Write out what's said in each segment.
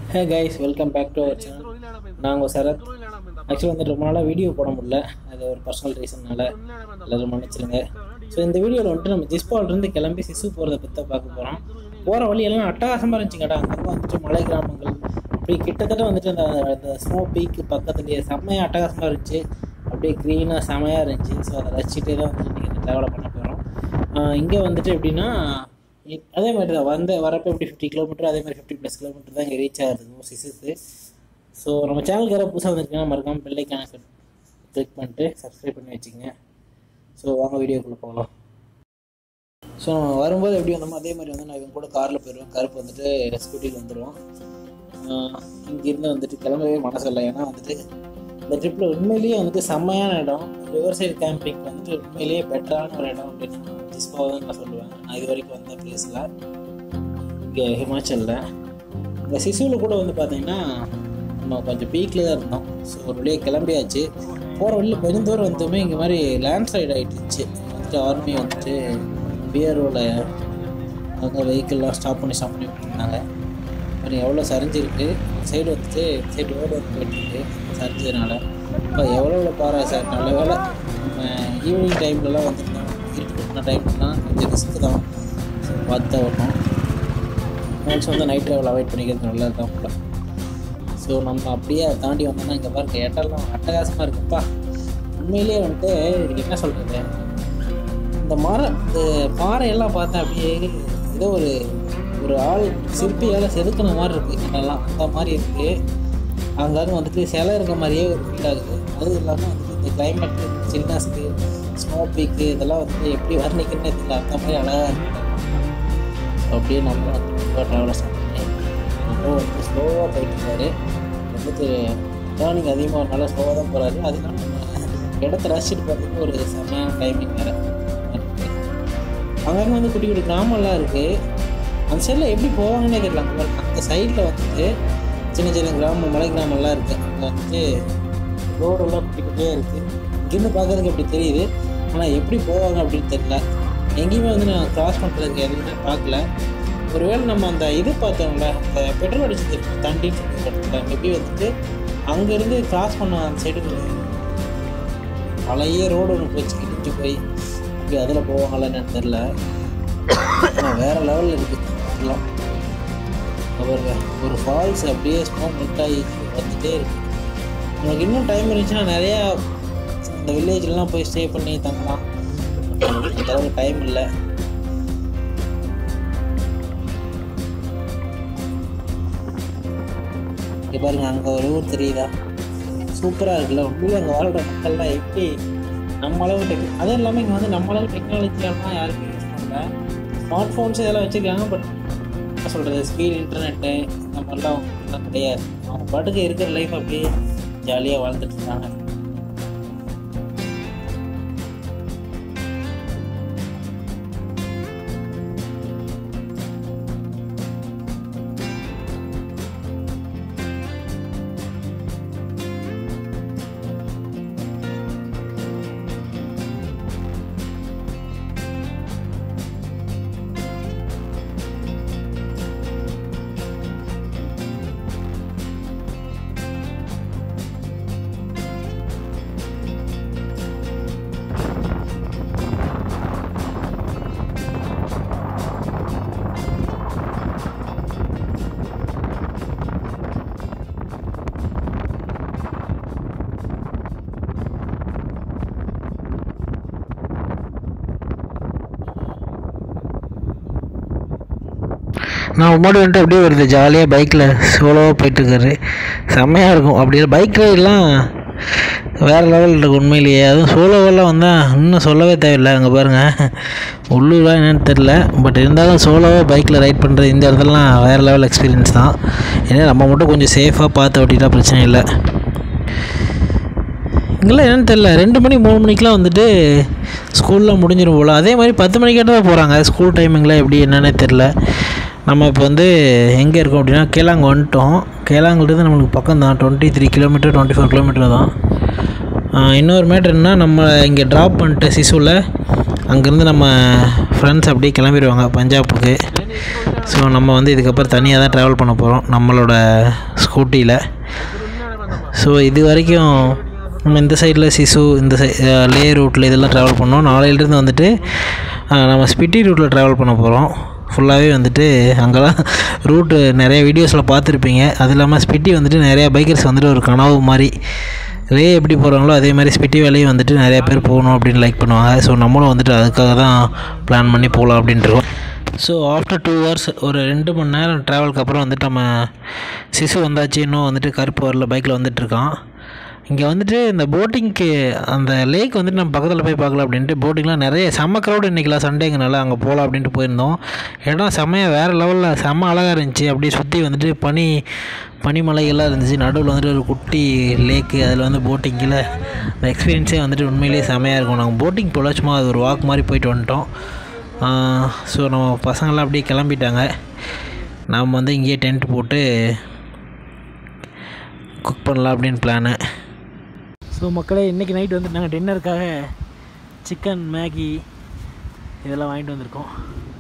Hey guys welcome back to our channel நான் உங்கள் சரத் ஆக்சுவலாக வந்து ரொம்ப நாளாக வீடியோ போட முடியல அது ஒரு பர்சனல் ரீசன்னால எல்லோரும் மன்னிச்சிருங்க ஸோ இந்த வீடியோவில் வந்துட்டு நம்ம ஜிஸ்பால்லேருந்து கிளம்பி சிசு போகிறத பற்றி பார்க்க போகிறோம் போகிற வழி எல்லாம் அட்டகாசமாக இருந்துச்சுங்கடா அங்கங்கே வந்துட்டு மலை கிராமங்கள் அப்படி கிட்டத்தட்ட வந்துட்டு அந்த அந்த ஸ்னோ பீக்கு பக்கத்துலேயே செம்மையாக அட்டகாசமாக இருந்துச்சு அப்படியே க்ரீனாக செமையாக இருந்துச்சு ஸோ அதை ரசிச்சுட்டே தான் வந்துட்டு நீங்கள் இந்த ட்ராவலை பண்ண போகிறோம் இங்கே வந்துட்டு எப்படின்னா இ- அதே மாதிரி தான் வந்த வரப்போ எப்படி ஃபிஃப்டி கிலோமீட்டர் அதே மாதிரி ஃபிஃப்டி ப்ளஸ் கிலோமீட்டர் தான் இங்கே ரீச் ஆகுது மோசிஸுக்கு ஸோ நம்ம சேனலுக்கு யாராவது புதுசாக வந்திருக்கீங்கன்னா மறக்காமல் பெல்லைக்கான கிளிக் பண்ணிட்டு சப்ஸ்கிரைப் பண்ணி வச்சுங்க ஸோ வாங்க வீடியோக்குள்ளே போகலாம் ஸோ நம்ம வரும்போது எப்படி வந்தோமோ அதே மாதிரி வந்து நான் இவங்க கூட காரில் போயிடுவேன் கருப்பு வந்துட்டு ஸ்கூட்டியில் வந்துடுவோம் இங்கேருந்து வந்துட்டு கிளம்பவே மனசு இல்லை ஏன்னா வந்துட்டு இந்த ட்ரிப்பில் உண்மையிலேயே வந்துட்டு செம்மையான இடம் ரிவர் சைடு கேம்பிங் வந்துட்டு உண்மையிலேயே பெட்டரான ஒரு இடம் அப்படின்னு ஜிஸ்பாவை தான் நான் சொல்லுவேன் நான் இது வரைக்கும் வந்த பிளேஸில் இங்கே ஹிமாச்சலில் இந்த சிசுவில் கூட வந்து பார்த்தீங்கன்னா நம்ம கொஞ்சம் பீக்கில் தான் இருந்தோம் ஸோ ஒரு வழியாக கிளம்பியாச்சு போகிற வழியில் பெருந்தோறும் வந்துமே இங்கே மாதிரி லேண்ட் ஸ்லைட் ஆகிட்டுருச்சு வந்துட்டு ஆர்மி வந்துட்டு பியரோட அங்கே வெஹிக்கிள்லாம் ஸ்டாப் பண்ணி ஸ்டாப் பண்ணி விட்டுருந்தாங்க பாருங்க எவ்வளோ சரிஞ்சிருக்கு சைடு வந்துட்டு சைடு ரோடு வந்து போயிட்டுருக்கு சரிஞ்சதுனால இப்போ எவ்வளோ பாறை சார் நல்ல வேலை நம்ம ஈவினிங் டைம்லலாம் வந்துருந்தோம் இருட்டு கட்டின டைம்லாம் கொஞ்சம் ரிஸ்க்கு தான் ஸோ பார்த்து தான் வரணும் மேக்ஸ் வந்து நைட் ட்ராவல் அவாய்ட் பண்ணிக்கிறது நல்லது தான் போல ஸோ நம்ம அப்படியே அதை தாண்டி வந்தோம்னா இங்கே பாருங்க இடம்லாம் அட்டகாசமாக இருக்குப்பா உண்மையிலேயே வந்துட்டு இதுக்கு என்ன சொல்கிறது இந்த மரம் இந்த பாறையெல்லாம் பார்த்தா அப்படியே ஏதோ ஒரு ஒரு ஆள் சிற்பியால் செதுக்கின மாதிரி இருக்குது இதெல்லாம் அந்த மாதிரி இருக்குது அங்கங்கே வந்துட்டு சிலை இருக்க மாதிரியே ஒரு ஃபீல் ஆகுது அதுவும் இல்லாமல் வந்துட்டு இந்த கிளைமேட்டு சில்னஸ்க்கு ஸ்னோ பீக்கு இதெல்லாம் வந்துட்டு எப்படி வர்ணிக்கிறேன்னு தெரியல அந்த மாதிரி அழகாக இருக்கு ஸோ அப்படியே நம்ம வந்து ட்ராவலை ஸ்டார்ட் பண்ணி நம்ம வந்து ஸ்லோவாக போயிட்டு இருக்காரு வந்துட்டு டேர்னிங் அதிகமாக நல்லா ஸ்லோவாக தான் போகிறாரு அதுக்காக நம்ம இடத்த ரசிச்சுட்டு போகிறதுக்கு ஒரு செம்மையான டைமிங் வேறு அங்கங்கே வந்து குட்டி குட்டி கிராமம்லாம் இருக்குது அந்த சைடில் எப்படி போவாங்கன்னே தெரியல அங்கே பாருங்க. அந்த சைடில் வந்துட்டு சின்ன சின்ன கிராமம் மலை கிராமம்லாம் இருக்குது அங்கே வந்துட்டு ரோடெல்லாம் குட்டி குட்டியாக இருக்குது இங்கேருந்து பார்க்கறதுக்கு அப்படி தெரியுது ஆனால் எப்படி போவாங்க அப்படின்னு தெரியல எங்கேயுமே வந்து நான் கிராஸ் பண்ணுறதுக்கு எதுவுமே பார்க்கல ஒருவேளை நம்ம அந்த இது பார்த்தோம்ல அந்த பெட்ரோல் அடிச்சது தண்டின்னு சொல்லி இடத்துல மேபி வந்துட்டு அங்கேருந்து கிராஸ் பண்ண அந்த சைடு பழைய ரோடு ஒன்று போச்சு இடிஞ்சு போய் இப்படி அதில் போவாங்களான்னு தெரில ஆனால் வேறு லெவலில் இருக்குது எல்லாம் பாருங்க ஒரு ஃபால்ஸ் அப்படியே ஸ்மோக் மெல்ட் ஆகி வந்துட்டே இருக்கு உங்களுக்கு இன்னும் டைம் இருந்துச்சுன்னா நிறையா இந்த வில்லேஜ்லலாம் போய் ஸ்டே பண்ணி தங்கலாம் நமக்கு அந்த அளவுக்கு டைம் இல்லை இங்கே பாருங்க அங்கே ஒரு ஊர் தெரியுதா சூப்பராக இருக்குல்ல உண்மையிலே அங்கே வாழ்கிற மக்கள்லாம் எப்படி நம்ம அளவு டெக் அதுவும் இல்லாமல் இங்கே வந்து நம்ம அளவு டெக்னாலஜியெல்லாம் யாருமே யூஸ் பண்ணல ஸ்மார்ட் ஃபோன்ஸ் இதெல்லாம் வச்சுருக்காங்க பட் என்ன சொல்கிறது ஸ்பீட் இன்டர்நெட்டு இந்த மாதிரிலாம் அவங்களுக்குலாம் கிடையாது அவங்க பாட்டுக்கு இருக்கிற லைஃப் அப்படியே ஜாலியாக வாழ்ந்துட்டு இருக்காங்க நான் முன்னாடி வந்துட்டு அப்படியே வருது ஜாலியாக பைக்கில் சோலோவாக போயிட்டுருக்காரு செம்மையாக இருக்கும் அப்படியே பைக் ரைடெலாம் வேறு லெவலில் இருக்கும் உண்மையிலேயே அதுவும் சோலோவெல்லாம் வந்தால் இன்னும் சொல்லவே தேவையில்லை அங்கே பாருங்கள் உள்ளூரா என்னன்னு தெரில பட் இருந்தாலும் சோலோவாக பைக்கில் ரைட் பண்ணுறது இந்த இடத்துலலாம் வேறு லெவல் எக்ஸ்பீரியன்ஸ் தான் ஏன்னா நம்ம மட்டும் கொஞ்சம் சேஃபாக பார்த்து ஓட்டிட்டா பிரச்சனை இல்லை இங்கெல்லாம் என்னன்னு தெரில ரெண்டு மணி மூணு மணிக்கெலாம் வந்துட்டு ஸ்கூல்லாம் முடிஞ்சிடும் போல் அதே மாதிரி பத்து மணிக்கிட்ட தான் போகிறாங்க ஸ்கூல் டைமிங்கில் எப்படி என்னன்னே தெரில நம்ம இப்போ வந்து எங்கே இருக்கோம் அப்படின்னா கேலாங் வந்துட்டோம் கேலாங்கிறது நம்மளுக்கு பக்கம் தான் twenty three kilometre twenty four kilometre தான் ஆஹ் இன்னொரு மேட்ரு என்ன நம்ம இங்கே ட்ராப் பண்ணிட்டு சிசுவில் அங்கேருந்து நம்ம ஃப்ரெண்ட்ஸ் அப்படியே கிளம்பிடுவாங்க பஞ்சாபுக்கு ஸோ நம்ம வந்து இதுக்கப்புறம் தனியாக தான் ட்ராவல் பண்ண போகிறோம் நம்மளோட ஸ்கூட்டியில் ஸோ இது வரைக்கும் நம்ம இந்த சைடில் சிசு இந்த சை லே ரூட்டில் இதெல்லாம் ட்ராவல் பண்ணோம் நாளையிலேருந்து வந்துட்டு ஆஹ், நம்ம ஸ்பிட்டி ரூட்டில் ட்ராவல் பண்ண போகிறோம் ஃபுல்லாகவே வந்துட்டு அங்கெல்லாம் ரூட்டு நிறைய வீடியோஸில் பார்த்துருப்பீங்க அது இல்லாமல் ஸ்பிட்டி வந்துட்டு நிறையா பைக்கர்ஸ் வந்துட்டு ஒரு கனவு மாதிரி லே எப்படி போகிறாங்களோ அதே மாதிரி ஸ்பிட்டி வேலையும் வந்துட்டு நிறைய பேர் போகணும் அப்படின்னு லைக் பண்ணுவாங்க ஸோ நம்மளும் வந்துட்டு அதுக்காக தான் பிளான் பண்ணி போகலாம் அப்படின்ட்டு இருக்கோம் ஸோ ஆஃப்டர் டூ ஹவர்ஸ் ஒரு ரெண்டு மணி நேரம் ட்ராவலுக்கு அப்புறம் வந்துட்டு நம்ம சிசு வந்தாச்சு இன்னும் வந்துட்டு கருப்பு வரல பைக்கில் வந்துட்டுருக்கான் இங்கே வந்துட்டு இந்த போட்டிங்க்கு அந்த லேக் வந்துட்டு நம்ம பக்கத்தில் போய் பார்க்கலாம் அப்படின்ட்டு போட்டிங்லாம் நிறைய செம்ம க்ரௌடு இன்றைக்கெலாம் சண்டேங்கனால அங்கே போகலாம் அப்படின்ட்டு போயிருந்தோம் இடம் செம்மையாக வேறு லெவலில் செம்ம அழகாக இருந்துச்சு அப்படியே சுற்றி வந்துட்டு பனி பனிமலைகள்லாம் இருந்துச்சு நடுவில் வந்துட்டு ஒரு குட்டி லேக்கு அதில் வந்து போட்டிங்கில் அந்த எக்ஸ்பீரியன்ஸே வந்துட்டு உண்மையிலேயே செம்மையாக இருக்கும் நாங்கள் போட்டிங் போல சும்மா அது ஒரு வாக் மாதிரி போயிட்டு வந்துட்டோம் ஸோ நம்ம பசங்களாம் அப்படியே கிளம்பிட்டாங்க நாம் வந்து இங்கேயே டென்ட் போட்டு குக் பண்ணலாம் அப்படின்னு பிளானு ஸோ மக்களே இன்றைக்கி நைட் வந்து நாங்கள் டின்னருக்காக சிக்கன் மேகி இதெல்லாம் வாங்கிட்டு வந்திருக்கோம்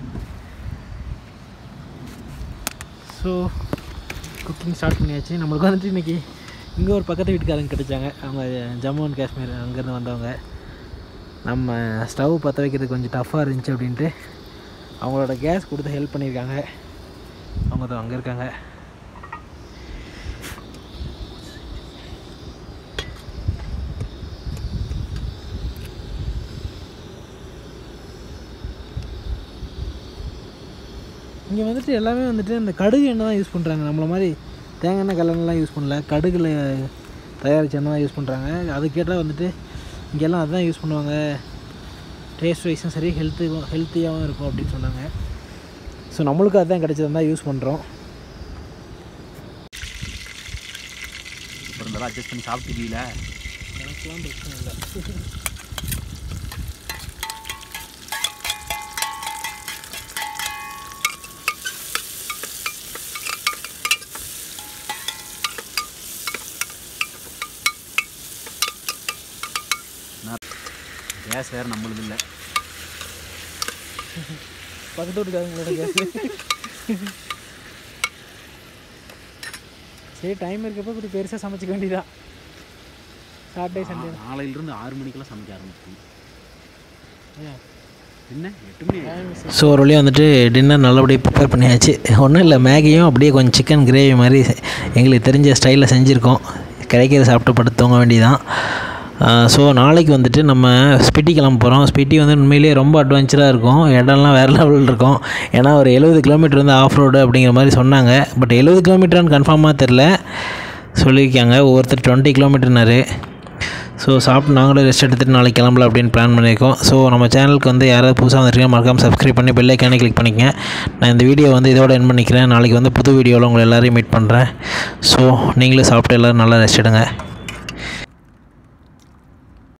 ஸோ குக்கிங் ஸ்டார்ட் பண்ணியாச்சு நம்மளுக்கு வந்துட்டு இன்றைக்கி இங்கே ஒரு பக்கத்து வீட்டுக்காரங்க கிடைச்சாங்க அவங்க ஜம்மு அண்ட் காஷ்மீர் அங்கேருந்து வந்தவங்க நம்ம ஸ்டவ் பற்ற வைக்கிறது கொஞ்சம் டஃப்பாக இருந்துச்சு அப்படின்ட்டு அவங்களோட கேஸ் கொடுத்து ஹெல்ப் பண்ணியிருக்காங்க அவங்க தான் அங்கே இருக்காங்க இங்கே வந்துட்டு எல்லாமே வந்துட்டு இந்த கடுகு எண்ணெய் தான் யூஸ் பண்ணுறாங்க நம்மள மாதிரி தேங்காய் எண்ணெய் கல்லெண்ணெலாம் யூஸ் பண்ணல கடுகுல தயாரிச்ச எண்ணெய் தான் யூஸ் பண்ணுறாங்க அது கேட்டால் வந்துட்டு இங்கெல்லாம் அதுதான் யூஸ் பண்ணுவாங்க டேஸ்ட் வைஸும் சரி ஹெல்த்து ஹெல்த்தியாகவும் இருக்கும் அப்படின்னு சொன்னாங்க ஸோ நம்மளுக்கும் அதுதான் கிடச்சது தான் யூஸ் பண்ணுறோம் இருந்தாலும் அட்ஜஸ்ட் பண்ணி சாப்பிட்டுக்கீங்களா எனக்குலாம் பிரச்சனை இல்லை கேஸ் வேறு நம்மளுது இல்லை பக்கத்து வீட்டுக்காரங்களோட கேஸ் சரி டைம் இருக்கப்போ இப்படி பெருசாக சமைச்சிக்க வேண்டியதான் சாட்டர்டே சண்டே நாளையிலிருந்து ஆறு மணிக்கெல்லாம் சமைக்க ஆரம்பிக்கும் ஏன் என்ன எட்டு மணி ஸோ ஒரு வழியாக வந்துட்டு டின்னர் நல்லபடியாக ப்ரிப்பேர் பண்ணியாச்சு ஒன்றும் இல்லை மேகியும் அப்படியே கொஞ்சம் சிக்கன் கிரேவி மாதிரி எங்களுக்கு தெரிஞ்ச ஸ்டைலில் செஞ்சுருக்கோம் கிடைக்கிறத சாப்பிட்டு படுத்து தூங்க வேண்டியதான் ஸோ நாளைக்கு வந்துட்டு நம்ம ஸ்பிட்டி கிளம்ப போகிறோம் ஸ்பிட்டி வந்து உண்மையிலேயே ரொம்ப அட்வென்ச்சராக இருக்கும் இடம்லாம் வேறு லெவலில் இருக்கும் ஏன்னா ஒரு எழுபது கிலோமீட்டர் வந்து ஆஃப் ரோடு அப்படிங்கிற மாதிரி சொன்னாங்க பட் எழுபது கிலோமீட்டர்னு கன்ஃபார்மாக தெரில சொல்லியிருக்காங்க ஒவ்வொருத்தர் டுவெண்ட்டி கிலோமீட்டர்னாரு ஸோ சாப்பிட்டு நாங்களும் ரெஸ்ட் எடுத்துகிட்டு நாளைக்கு கிளம்பலாம் அப்படின்னு பிளான் பண்ணியிருக்கோம் ஸோ நம்ம சேனலுக்கு வந்து யாராவது புதுசாக வந்திருக்கீங்க மறக்காமல் சப்ஸ்கிரைப் பண்ணி பெல் ஐக்கானே கிளிக் பண்ணிக்கங்க நான் இந்த வீடியோ வந்து இதோட என் பண்ணிக்கிறேன் நாளைக்கு வந்து புது வீடியோவில் உங்களை எல்லாரையும் மீட் பண்ணுறேன் ஸோ நீங்களும் சாப்பிட்டு எல்லோரும் நல்லா ரெஸ்ட் எடுங்க